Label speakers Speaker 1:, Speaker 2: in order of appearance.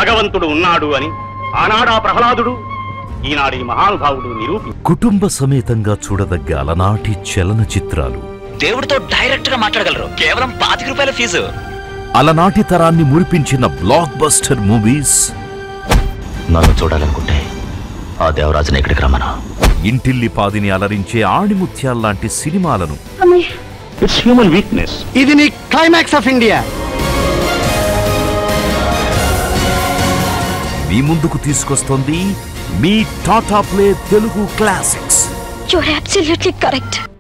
Speaker 1: భగవంతుడు ఉన్నాడు అని ఆనాడా ప్రహ్లాదుడు ఈనాడు ఈ మహానుభావుడు నిరూపి
Speaker 2: కుటుంబ సమేతంగా చూడదగ్గ అలనాటి చలన చిత్రాలు
Speaker 3: దేవుడితో డైరెక్ట్ గా మాట్లాడగలరు కేవలం పాతిక రూపాయల ఫీజు
Speaker 2: అలనాటి తరాన్ని మురిపించిన బ్లాక్ బస్టర్ మూవీస్
Speaker 3: నన్ను చూడాలనుకుంటే ఆ దేవరాజుని ఇక్కడికి రమ్మను
Speaker 2: ఇంటిల్లి పాదిని అలరించే ఆణిముత్యాల్లాంటి సినిమాలను
Speaker 1: ఇట్స్ హ్యూమన్ వీక్నెస్
Speaker 4: ఇది నీ క్లైమాక్స్ ఆఫ్ ఇండియా
Speaker 2: మీ ముందుకు తీసుకొస్తోంది మీ Tata play Telugu classics
Speaker 5: You're absolutely correct.